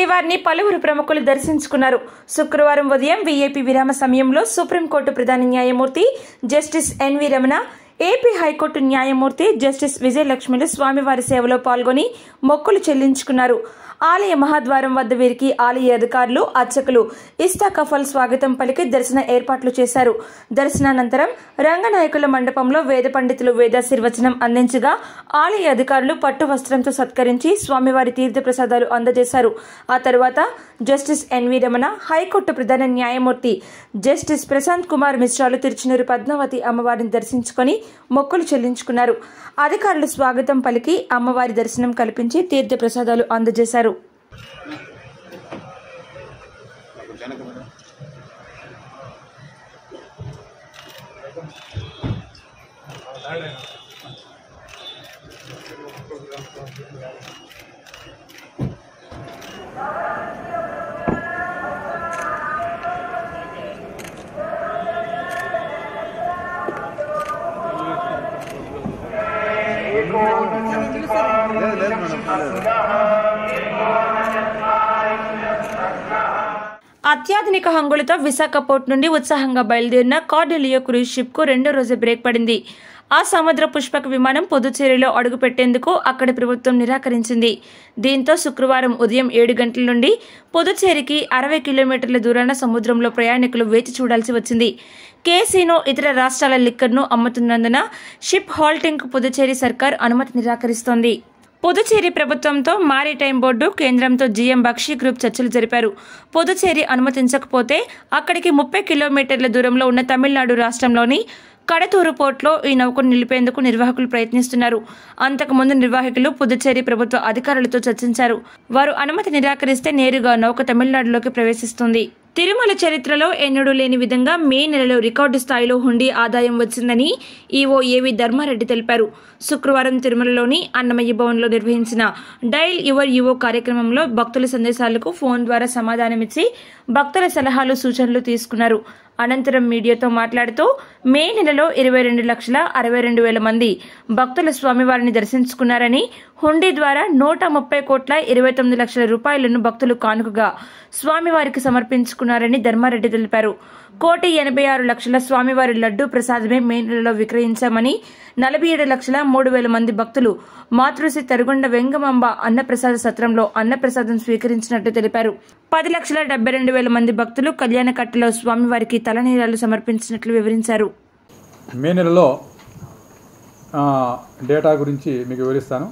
శ్రీవారిని పలువురు ప్రముఖులు దర్శించుకున్నారు శుక్రవారం ఉదయం వీఐపీ విరామ సమయంలో సుప్రీంకోర్టు ప్రధాన న్యాయమూర్తి justice NV Ramana AP high court న్యాయమూర్తి జస్టిస్ విజయలక్ష్మిలు స్వామివారి సేవలో పాల్గొని మొక్కులు చెల్లించుకున్నారు ఆలయ మహాద్వారం వద్ద వీరికి ఆలయ అధికారులు అర్చకులు ఇస్తా కఫల్ స్వాగతం పలికి దర్శన ఏర్పాట్లు చేశారు దర్శనానంతరం రంగనాయకుల మండపంలో వేద పండితులు వేదాశీర్వచనం అందించగా ఆలయ అధికారులు పట్టు వస్త్రంతో సత్కరించి స్వామివారి తీర్థప్రసాదాలు అందజేశారు ఆ తరువాత జస్టిస్ ఎన్వి రమణ హైకోర్టు ప్రధాన న్యాయమూర్తి జస్టిస్ ప్రశాంత్ కుమార్ మిశ్రాలు తిరుచునూరు పద్మావతి అమ్మవారిని దర్శించుకొని మొక్కులు చెల్లించుకున్నారు అధికారులు స్వాగతం పలికి అమ్మవారి దర్శనం కల్పించి తీర్థప్రసాదాలు అందజేశారు లేదు లేదు మేడం లేదు అత్యాధునిక హంగులతో విశాఖ పోర్ట్ నుండి ఉత్సాహంగా బయలుదేరిన కార్డెలియో క్రూజ్ షిప్ కు రెండో రోజు బ్రేక్ పడింది ఆ సముద్ర పుష్పక విమానం పుదుచ్చేరిలో అడుగుపెట్టేందుకు అక్కడి ప్రభుత్వం నిరాకరించింది దీంతో శుక్రవారం ఉదయం ఏడు గంటల నుండి పుదుచ్చేరికి అరవై కిలోమీటర్ల దూరాన సముద్రంలో ప్రయాణికులు వేచి చూడాల్సి వచ్చింది కేసీనో ఇతర రాష్ట్రాల లిక్కర్ను అమ్ముతున్నందున షిప్ హాల్టింగ్కు పుదుచ్చేరి సర్కార్ అనుమతి నిరాకరిస్తోంది పుదుచ్చేరి ప్రభుత్వంతో మారిటైమ్ బోర్డు కేంద్రంతో జీఎం బక్షి గ్రూప్ చర్చలు జరిపారు పుదుచ్చేరి అనుమతించకపోతే అక్కడికి ముప్పై కిలోమీటర్ల దూరంలో ఉన్న తమిళనాడు రాష్ట్రంలోని కడతూరు పోర్టులో ఈ నౌకను నిలిపేందుకు నిర్వాహకులు ప్రయత్నిస్తున్నారు అంతకుముందు నిర్వాహకులు పుదుచ్చేరి ప్రభుత్వ అధికారులతో చర్చించారు వారు అనుమతి నిరాకరిస్తే నేరుగా నౌక తమిళనాడులోకి ప్రవేశిస్తుంది తిరుమల చరిత్రలో ఎన్నడూ లేని విధంగా మే నెలలో రికార్డు స్థాయిలో హుండీ ఆదాయం వచ్చిందని ఈవో ఏవి ధర్మారెడ్డి తెలిపారు శుక్రవారం తిరుమలలోని అన్నమయ్య భవన్లో నిర్వహించిన డైల్ యువర్ యువో కార్యక్రమంలో భక్తుల సందేశాలకు ఫోన్ ద్వారా సమాధానమిచ్చి భక్తుల సలహాలు సూచనలు తీసుకున్నారు అనంతరం మీడియాతో మాట్లాడుతూ మే నెలలో ఇరవై రెండు లక్షల అరవై రెండు వేల మంది భక్తుల స్వామివారిని దర్శించుకున్నారని హుండీ ద్వారా నూట ముప్పై కోట్ల ఇరవై తొమ్మిది లక్షల రూపాయలను భక్తులు కానుకగా స్వామివారికి సమర్పించుకున్నారని ధర్మారెడ్డి తెలిపారు కోటి ఎనభై ఆరు లక్షల స్వామివారి లడ్డూ ప్రసాదమే మే నెలలో విక్రయించామని నలభై ఏడు లక్షల మూడు వేల మంది భక్తులు మాతృశ్రీ తరుగుండ వెంగమాంబ అన్నప్రసాద సత్రంలో అన్నప్రసాదం స్వీకరించినట్టు తెలిపారు పది లక్షల డెబ్బై రెండు వేల మంది భక్తులు కళ్యాణకట్టలో స్వామివారికి తలనీలాలు సమర్పించినట్లు వివరించారు మే నెలలో ఆ, డేటా గురించి మీకు వివరిస్తాను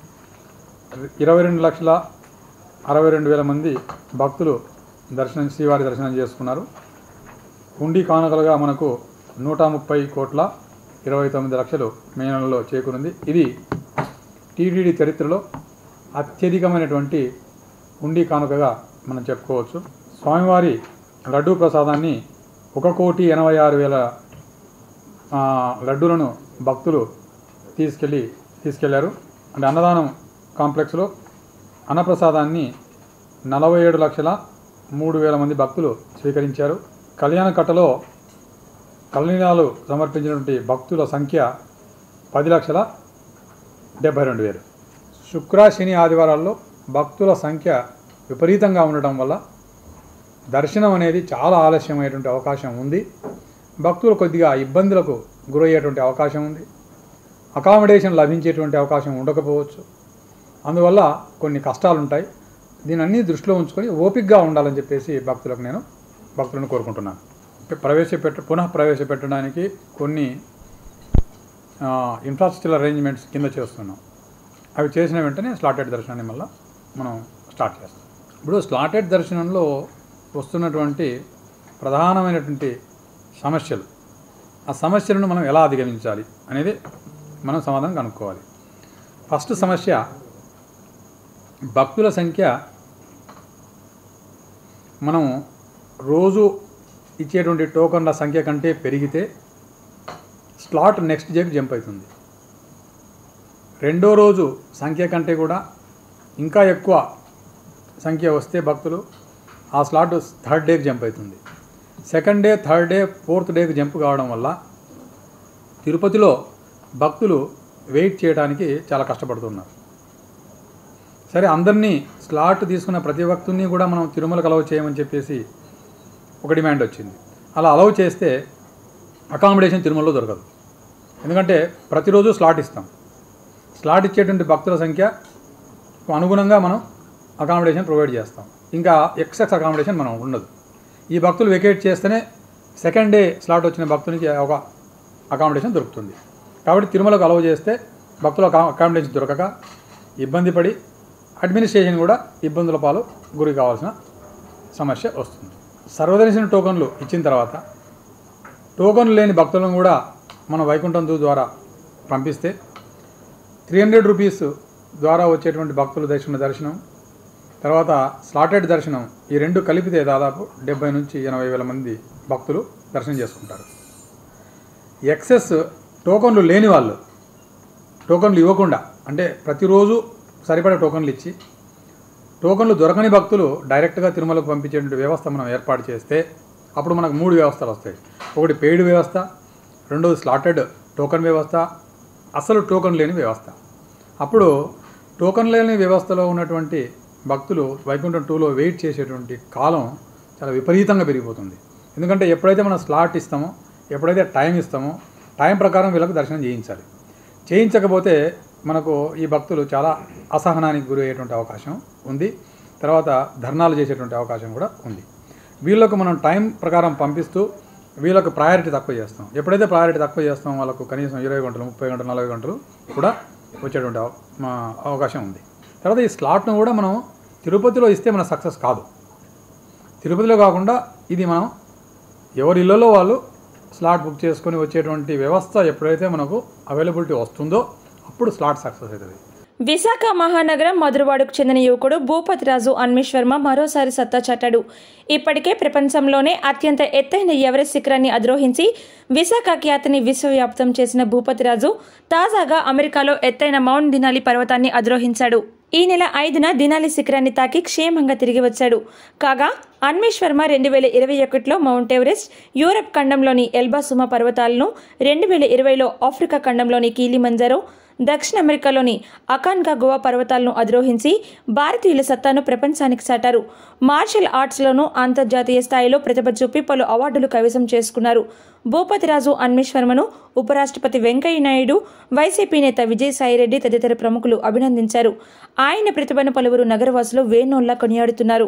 ఇరవై రెండు లక్షల అరవై రెండు వేల మంది భక్తులు దర్శనం శ్రీవారి దర్శనం చేసుకున్నారు హుండీ కానుకలుగా మనకు నూట ముప్పై కోట్ల ఇరవై తొమ్మిది లక్షలు మే నెలలో చేకూరింది ఇది టీటీడీ చరిత్రలో అత్యధికమైనటువంటి హుండీ కానుకగా మనం చెప్పుకోవచ్చు స్వామివారి లడ్డూ ప్రసాదాన్ని ఒక కోటి ఎనభై ఆరు వేల ఆ, లడ్డూలను భక్తులు తీసుకెళ్ళి తీసుకెళ్లారు అంటే అన్నదానం కాంప్లెక్స్లో అన్నప్రసాదాన్ని నలభై ఏడు లక్షల మూడు వేల మంది భక్తులు స్వీకరించారు కళ్యాణ కట్టలో కళ్యాణాలు సమర్పించినటువంటి భక్తుల సంఖ్య పది లక్షల డెబ్బై రెండు వేలు శుక్ర శని ఆదివారాల్లో భక్తుల సంఖ్య విపరీతంగా ఉండటం వల్ల దర్శనం అనేది చాలా ఆలస్యమయ్యేటువంటి అవకాశం ఉంది భక్తులు కొద్దిగా ఇబ్బందులకు గురయ్యేటువంటి అవకాశం ఉంది అకామిడేషన్ లభించేటువంటి అవకాశం ఉండకపోవచ్చు అందువల్ల కొన్ని కష్టాలు ఉంటాయి దీని అన్ని దృష్టిలో ఉంచుకొని ఓపికగా ఉండాలని చెప్పేసి భక్తులకు నేను భక్తులను కోరుకుంటున్నాను ప్రవేశపెట్ట పునః ప్రవేశపెట్టడానికి కొన్ని ఇన్ఫ్రాస్ట్రక్చర్ అరేంజ్మెంట్స్ కింద చేస్తున్నాం అవి చేసిన వెంటనే స్లాటెడ్ దర్శనాన్ని మళ్ళీ మనం స్టార్ట్ చేస్తాం ఇప్పుడు స్లాటెడ్ దర్శనంలో వస్తున్నటువంటి ప్రధానమైనటువంటి సమస్యలు ఆ సమస్యలను మనం ఎలా అధిగమించాలి అనేది మనం సమాధానం కనుక్కోవాలి ఫస్ట్ సమస్య భక్తుల సంఖ్య మనం రోజు ఇచ్చేటువంటి టోకన్ల సంఖ్య కంటే పెరిగితే స్లాట్ నెక్స్ట్ డేకి జంప్ అవుతుంది రెండో రోజు సంఖ్య కంటే కూడా ఇంకా ఎక్కువ సంఖ్య వస్తే భక్తులు ఆ స్లాట్ థర్డ్ డేకి జంప్ అవుతుంది second day third day fourth డేకి జంప్ కావడం వల్ల తిరుపతిలో భక్తులు వెయిట్ చేయడానికి చాలా కష్టపడుతున్నారు సరే అందరినీ స్లాట్ తీసుకున్న ప్రతి భక్తుల్ని కూడా మనం తిరుమలకు అలౌ చేయమని చెప్పేసి ఒక డిమాండ్ వచ్చింది అలా అలౌ చేస్తే అకామిడేషన్ తిరుమలలో దొరకదు ఎందుకంటే ప్రతిరోజు స్లాట్ ఇస్తాం స్లాట్ ఇచ్చేటువంటి భక్తుల సంఖ్య అనుగుణంగా మనం అకామిడేషన్ ప్రొవైడ్ చేస్తాం ఇంకా ఎక్సెస్ అకామిడేషన్ మనం ఉండదు ఈ భక్తులు వెకేట్ చేస్తేనే సెకండ్ డే స్లాట్ వచ్చిన భక్తునికి ఒక అకామిడేషన్ దొరుకుతుంది కాబట్టి తిరుమలకు అలౌ చేస్తే భక్తుల అకామిడేషన్ దొరకక ఇబ్బంది పడి అడ్మినిస్ట్రేషన్ కూడా ఇబ్బందుల పాలు గురి కావాల్సిన సమస్య వస్తుంది సర్వదర్శన టోకన్లు ఇచ్చిన తర్వాత టోకన్లు లేని భక్తులను కూడా మన వైకుంఠం దూ ద్వారా పంపిస్తే త్రీ హండ్రెడ్ రూపీస్ ద్వారా వచ్చేటువంటి భక్తుల దర్శన దర్శనం తర్వాత స్లాటెడ్ దర్శనం ఈ రెండు కలిపితే దాదాపు డెబ్బై నుంచి ఎనభై వేల మంది భక్తులు దర్శనం చేసుకుంటారు ఎక్సెస్ టోకన్లు లేని వాళ్ళు టోకన్లు ఇవ్వకుండా అంటే ప్రతిరోజు సరిపడే టోకన్లు ఇచ్చి టోకన్లు దొరకని భక్తులు డైరెక్ట్గా తిరుమలకు పంపించేటువంటి వ్యవస్థ మనం ఏర్పాటు చేస్తే అప్పుడు మనకు మూడు వ్యవస్థలు వస్తాయి ఒకటి పెయిడ్ వ్యవస్థ రెండోది స్లాటెడ్ టోకన్ వ్యవస్థ అసలు టోకన్ లేని వ్యవస్థ అప్పుడు టోకన్ లేని వ్యవస్థలో ఉన్నటువంటి భక్తులు వైకుంఠం టూలో వెయిట్ చేసేటువంటి కాలం చాలా విపరీతంగా పెరిగిపోతుంది ఎందుకంటే ఎప్పుడైతే మనం స్లాట్ ఇస్తామో ఎప్పుడైతే టైం ఇస్తామో టైం ప్రకారం వీళ్ళకి దర్శనం చేయించాలి చేయించకపోతే మనకు ఈ భక్తులు చాలా అసహనానికి గురి అయ్యేటువంటి అవకాశం ఉంది తర్వాత ధర్నాలు చేసేటువంటి అవకాశం కూడా ఉంది వీళ్ళకు మనం టైం ప్రకారం పంపిస్తూ వీళ్ళకు ప్రయారిటీ తక్కువ చేస్తాం ఎప్పుడైతే ప్రయారిటీ తక్కువ చేస్తాం వాళ్ళకు కనీసం ఇరవై గంటలు ముప్పై గంటలు నలభై గంటలు కూడా వచ్చేటువంటి అవ- మా అవకాశం ఉంది తర్వాత ఈ స్లాట్ను కూడా మనం తిరుపతిలో ఇస్తే మన సక్సెస్ కాదు తిరుపతిలో కాకుండా ఇది మనం ఎవరి ఇళ్లలో వాళ్ళు స్లాట్ బుక్ చేసుకొని వచ్చేటువంటి వ్యవస్థ ఎప్పుడైతే మనకు అవైలబిలిటీ వస్తుందో అప్పుడు స్లాట్ సక్సెస్ అవుతుంది విశాఖ మహానగరం మధురవాడకు చెందిన యువకుడు భూపతిరాజు అన్మేష్ వర్మ మరోసారి సత్తా చాటాడు ఇప్పటికే ప్రపంచంలోనే అత్యంత ఎత్తైన ఎవరెస్ట్ శిఖరాన్ని అధిరోహించి విశాఖ ఖ్యాతిని విశ్వవ్యాప్తం చేసిన భూపతిరాజు తాజాగా అమెరికాలో ఎత్తైన మౌంట్ దినాలి పర్వతాన్ని అధిరోహించాడు ఈ నెల ఐదున దినాలి శిఖరాన్ని తాకి క్షేమంగా తిరిగి వచ్చాడు కాగా అన్మేష్ వర్మ రెండు వేల ఇరవై ఒకటిలో మౌంట్ ఎవరెస్ట్ యూరప్ ఖండంలోని ఎల్బాసుమా పర్వతాలను రెండు వేల ఇరవైలో ఆఫ్రికా ఖండంలోని కీలిమంజరో దక్షిణ అమెరికాలోని అకాన్గా గోవా పర్వతాలను అధిరోహించి భారతీయుల సత్తాను ప్రపంచానికి చాటారు మార్షల్ ఆర్ట్స్లోనూ అంతర్జాతీయ స్థాయిలో ప్రతిభ చూపి పలు అవార్డులు కైవసం చేసుకున్నారు భూపతిరాజు అన్మేష్ వర్మను ఉపరాష్ట్రపతి వెంకయ్య నాయుడు వైసీపీ నేత విజయసాయిరెడ్డి తదితర ప్రముఖులు అభినందించారు ఆయన ప్రతిభను పలువురు నగరవాసులు వేణోల్లా కొనియాడుతున్నారు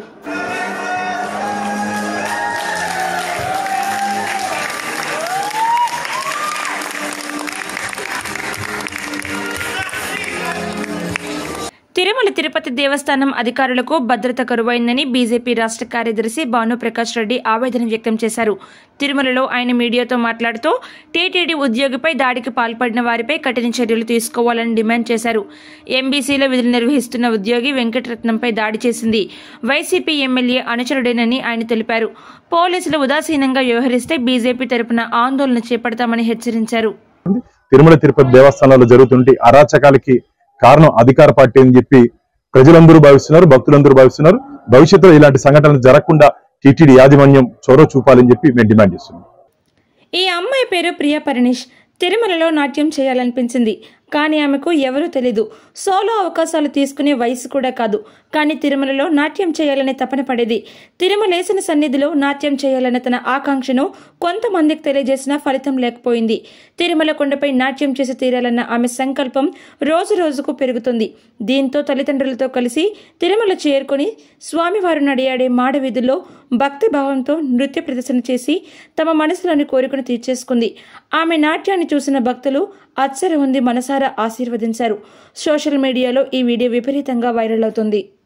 తిరుమల తిరుపతి దేవస్థానం అధికారులకు భద్రత కరువైందని బీజేపీ రాష్ట్ర కార్యదర్శి భానుప్రకాష్ రెడ్డి ఆవేదన వ్యక్తం చేశారు తిరుమలలో ఆయన మీడియాతో మాట్లాడుతూ టీటీడీ ఉద్యోగిపై దాడికి పాల్పడిన వారిపై కఠిన చర్యలు తీసుకోవాలని డిమాండ్ చేశారు ఎంబీసీలో విధులు నిర్వహిస్తున్న ఉద్యోగి వెంకటరత్నంపై దాడి చేసింది వైసీపీ ఎమ్మెల్యే అనుచరుడేనని ఆయన తెలిపారు పోలీసులు ఉదాసీనంగా వ్యవహరిస్తే బీజేపీ తరపున ఆందోళన చేపడతామని హెచ్చరించారు తిరుమల తిరుపతి దేవస్థానాల్లో జరుగుతుంటే అరాచకాలకి కారణం అధికార పార్టీ అని చెప్పి ప్రజలందరూ భావిస్తున్నారు భక్తులందరూ భావిస్తున్నారు భవిష్యత్తులో ఇలాంటి సంఘటనలు జరగకుండా టీటీడీ యాజమాన్యం చొరవ చూపాలని చెప్పి మేము డిమాండ్ చేస్తున్నాం ఈ అమ్మాయి పేరు ప్రియా పరిణీష్ తిరుమలలో నాట్యం చేయాలనిపించింది కానీ ఆమెకు ఎవరూ తెలీదు సోలో అవకాశాలు తీసుకునే వయసు కూడా కాదు కానీ తిరుమలలో నాట్యం చేయాలనే తపన పడేది తిరుమలేసిన సన్నిధిలో నాట్యం చేయాలన్న తన ఆకాంక్షను కొంతమందికి తెలియజేసినా ఫలితం లేకపోయింది తిరుమల కొండపై నాట్యం చేసి తీరాలన్న ఆమె సంకల్పం రోజు రోజుకు పెరుగుతుంది దీంతో తల్లిదండ్రులతో కలిసి తిరుమల చేరుకొని స్వామివారు నడియాడే మాడ వీధుల్లో భక్తి భావంతో నృత్య ప్రదర్శన చేసి తమ మనసులోని కోరికను తీర్చేసుకుంది ఆమె నాట్యాన్ని చూసిన భక్తులు అచ్చర ఉంది మనసారా ఆశీర్వదించారు సోషల్ మీడియాలో ఈ వీడియో విపరీతంగా వైరల్ అవుతుంది